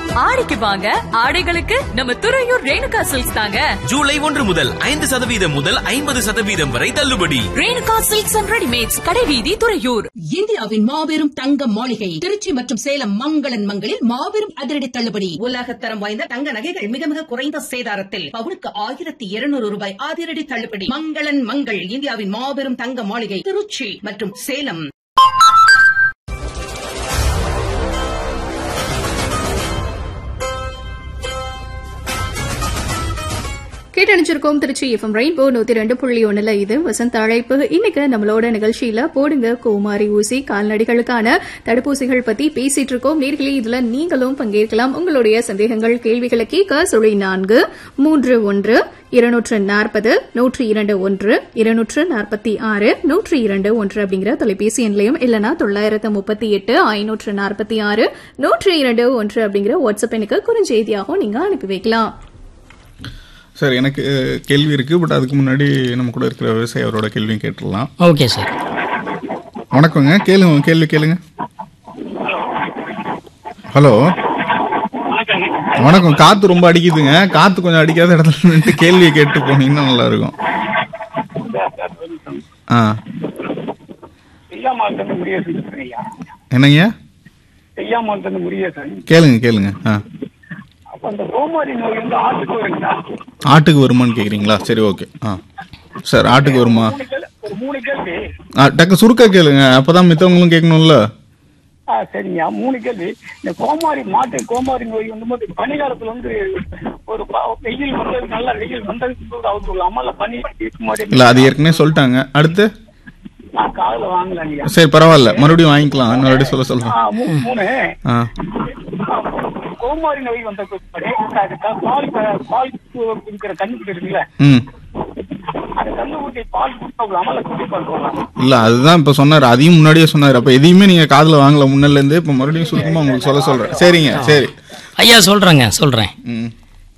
ஆடிக்கு வாங்க ஆடைகளுக்கு நம்ம துறையூர் ரேணுகா சில்க்ஸ் தாங்க ஜூலை ஒன்று முதல் ஐந்து சதவீதம் முதல் ஐம்பது சதவீதம் வரை தள்ளுபடி ரேணுகா சில்க்ஸ் அண்ட் ரெடிமேட்ஸ் கடைவீதி துறையூர் இந்தியாவின் மாபெரும் தங்க மாளிகை திருச்சி மற்றும் சேலம் மங்களன் மங்களில் மாபெரும் அதிரடி தள்ளுபடி உலகத்தரம் வாய்ந்த தங்க நகைகள் மிக மிக குறைந்த சேதாரத்தில் பவுனுக்கு ஆயிரத்தி இருநூறு ரூபாய் அதிரடி தள்ளுபடி மங்களன் மங்கள் இந்தியாவின் மாபெரும் தங்க மாளிகை திருச்சி மற்றும் சேலம் கேட்டணிச்சிருக்கோம் திருச்சி எஃப்எம் ரெயின்போ நூத்தி ரெண்டு புள்ளி ஒண்ணுல இது வசந்த அழைப்பு இன்னைக்கு நம்மளோட நிகழ்ச்சியில போடுங்க கோமாரி ஊசி கால்நடைகளுக்கான தடுப்பூசிகள் பத்தி பேசிட்டு இருக்கோம் நேர்களே இதுல நீங்களும் பங்கேற்கலாம் உங்களுடைய சந்தேகங்கள் கேள்விகளை கேட்க சுழி நான்கு மூன்று ஒன்று இருநூற்று நாற்பது நூற்றி இரண்டு ஒன்று இருநூற்று நாற்பத்தி ஆறு நூற்றி இரண்டு ஒன்று அப்படிங்கிற தொலைபேசி எண்லையும் இல்லனா தொள்ளாயிரத்து முப்பத்தி எட்டு ஐநூற்று நாற்பத்தி ஆறு நூற்றி இரண்டு ஒன்று அப்படிங்கிற வாட்ஸ்அப் எண்ணுக்கு குறுஞ்செய்தியாகவும் நீங்க அனுப்பி வைக்கலாம் சார் எனக்கு அஹ், கேள்வி இருக்கு பட் அதுக்கு முன்னாடி நம்ம கூட இருக்கிற விவசாயி அவரோட கேள்வியும் கேட்டுடலாம் ஓகே சார் வணக்கங்க கேளுங்க கேள்வி கேளுங்க ஹலோ வணக்கம் காத்து ரொம்ப அடிக்குதுங்க காத்து கொஞ்சம் அடிக்காத இடத்துல நின்று கேள்வியை கேட்டு போனீங்கன்னா நல்லா இருக்கும் ஆ செய்யாமலேருந்து முருகேசன் பேசுறேன் ஐயா என்னங்க செய்யாமலேருந்து முருகேசன் கேளுங்க கேளுங்க ஆ அப்ப அந்த கோமாரி நோய் வந்து ஆட்டுக்கு வருங்களா ஆட்டுக்கு வருமான்னு கேக்குறீங்களா சரி ஓகே ஆ சார் ஆட்டுக்கு வருமா மூணு கேள்வி ஒரு மூணு கேள்வி ஆ டக்கு சுருக்கா கேளுங்க அப்பதான் மித்தவங்களும் கேட்கணும்ல ஆ சரிங்க மூணு கேள்வி இந்த கோமாரி மாட்டு கோமாரி நோய் வந்து போது பனிகாலத்துல வந்து ஒரு ப- வெயில் வந்தது நல்லா வெயில் வந்ததுக்கு போது அவுத்து விடலாமா இல்ல பனி இருக்கும் போதே இல்ல அது ஏற்கனவே சொல்லிட்டாங்க அடுத்து நான் காதுல வாங்கலாம் ஐயா சரி பரவாயில்ல மறுபடியும் வாங்கிக்கலாம் மறுபடியும் சொல்ல சொல்றேன் ஆ, மூ- மூணு ஆ கோமாரி நோய் வந்த பிற்பாடு அதுக்கு பால் க- பால் கு- குடிக்கிற கண்ணுக்குட்டி இருக்குல்ல ம் அந்த கண்ணுக்குட்டி பால் குடிக்க விடலாமா இல்ல குடி பால் போடலாமா இல்ல அதுதான் இப்ப சொன்னாரு அதையும் முன்னாடியே சொன்னாரு அப்ப எதையுமே நீங்க காதுல வாங்கல முன்னல இருந்து இப்ப மறுபடியும் சுத்தமா உங்களுக்கு சொல்ல சொல்றேன் சரிங்க சரி ஐயா சொல்கிறேங்க சொல்கிறேன் ம்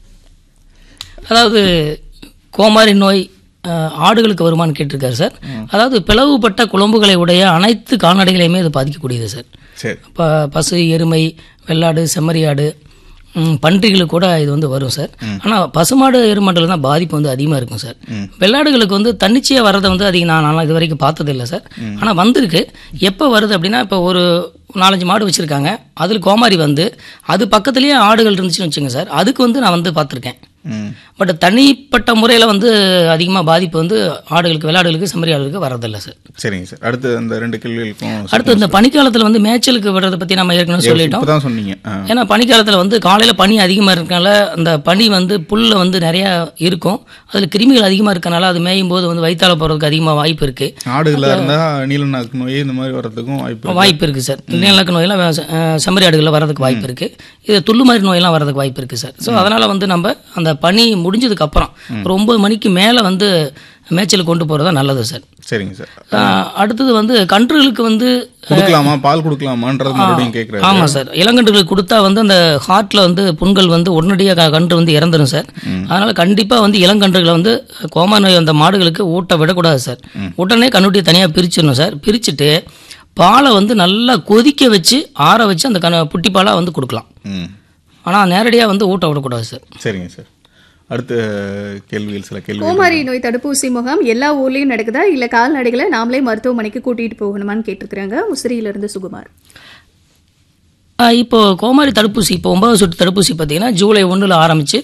அதாவது கோமாரி நோய் அஹ், ஆடுகளுக்கு வருமானு கேட்டிருக்காரு சார் அதாவது பிளவுபட்ட குழம்புகளை உடைய அனைத்து கால்நடைகளையுமே இது பாதிக்கக்கூடியது சார் சரி இப்போ பசு எருமை வெள்ளாடு செம்மறியாடு ம், பன்றிகளுக்கு கூட இது வந்து வரும் சார் ஆனால் பசுமாடு எருமாட்டில் தான் பாதிப்பு வந்து அதிகமாக இருக்கும் சார் வெள்ளாடுகளுக்கு வந்து தன்னிச்சையாக வர்றதை வந்து அதிகம் நான் நான் இது வரைக்கும் பார்த்தது இல்லை சார் ஆனால் வந்திருக்கு எப்போ வருது அப்படின்னா இப்போ ஒரு நாலஞ்சு மாடு வச்சுருக்காங்க அதில் கோமாரி வந்து அது பக்கத்துலேயே ஆடுகள் இருந்துச்சுன்னு வச்சுங்க சார் அதுக்கு வந்து நான் வந்து பார்த்துருக்கேன் ம் பட் தனிப்பட்ட முறையில் வந்து அதிகமாக பாதிப்பு வந்து ஆடுகளுக்கு வெள்ளாடுகளுக்கு செம்மறி ஆடுகளுக்கு வரதில்லை சார் சரிங்க சார் அடுத்து அந்த ரெண்டு கேள்விகளுக்கும் அடுத்து இந்த பனிக்காலத்தில் வந்து மேய்ச்சலுக்கு விடுறதை பற்றி நம்ம ஏற்கனவே சொல்லிட்டோம் இப்பதான் சொன்னீங்க ஆ. ஏன்னா பனிக்காலத்தில் வந்து காலையில் பனி அதிகமாக இருக்கனால அந்த பனி வந்து புல்ல வந்து நிறையா இருக்கும் அதில் கிருமிகள் அதிகமாக இருக்கனால அது மேயும் போது வந்து வயிற்றால போகிறதுக்கு அதிகமாக வாய்ப்பு இருக்குது ஆடுகளா இருந்தா நீலநாக்கு நோய் இந்த மாதிரி வர்றதுக்கும் வாய்ப்பு இருக்கு. வாய்ப்பு இருக்குது சார் நீலக்கு நோயெல்லாம் அஹ், செம்மறி ஆடுகளில் வரதுக்கு வாய்ப்பு இருக்குது இது துள்ளு மாதிரி நோயெல்லாம் வரதுக்கு வாய்ப்பு இருக்குது சார் ஸோ அதனால் வந்து நம்ம அந்த பனி முடிஞ்சதுக்கு அப்புறம் ஒரு ஒன்பது மணிக்கு மேலே வந்து மேய்ச்சலுக்கு கொண்டு போகிறது நல்லது சார் சரிங்க சார் அஹ், அடுத்தது வந்து கன்றுகளுக்கு வந்து கொடுக்கலாமா பால் கொடுக்கலாமான்றது மறுபடியும் கேக்குறாரு ஆமாம் சார் இளங்கன்றுகளுக்கு கொடுத்தா வந்து அந்த ஹார்ட்டில் வந்து புண்கள் வந்து உடனடியாக கன்று வந்து இறந்துடும் சார் அதனால் கண்டிப்பாக வந்து இளங்கன்றுகளை வந்து கோமா நோய் அந்த மாடுகளுக்கு ஊட்ட விடக்கூடாது சார் உடனே கண்ணுட்டியை தனியாக பிரிச்சிடணும் சார் பிரிச்சுட்டு பாலை வந்து நல்லா கொதிக்க வச்சு ஆற வச்சு அந்த கண புட்டி பாலாக வந்து கொடுக்கலாம் ம் ஆனால் நேரடியாக வந்து ஊட்ட விடக்கூடாது சார் சரிங்க சார் அடுத்த கேள்விகள் சில கேள்வி கோமாரி நோய் தடுப்பூசி முகாம் எல்லா ஊர்லயும் நடக்குதா இல்ல கால்நடைகளை நாமளே மருத்துவமனைக்கு கூட்டிட்டு போகணுமான்னு கேட்டிருக்கிறாங்க முசிறியில இருந்து சுகுமார் ஆஹ் இப்போ கோமாரி தடுப்பூசி இப்போ ஒன்பது சொட்டு தடுப்பூசி பார்த்தீங்கன்னா ஜூலை ஒன்றில் ஆரம்பிச்சு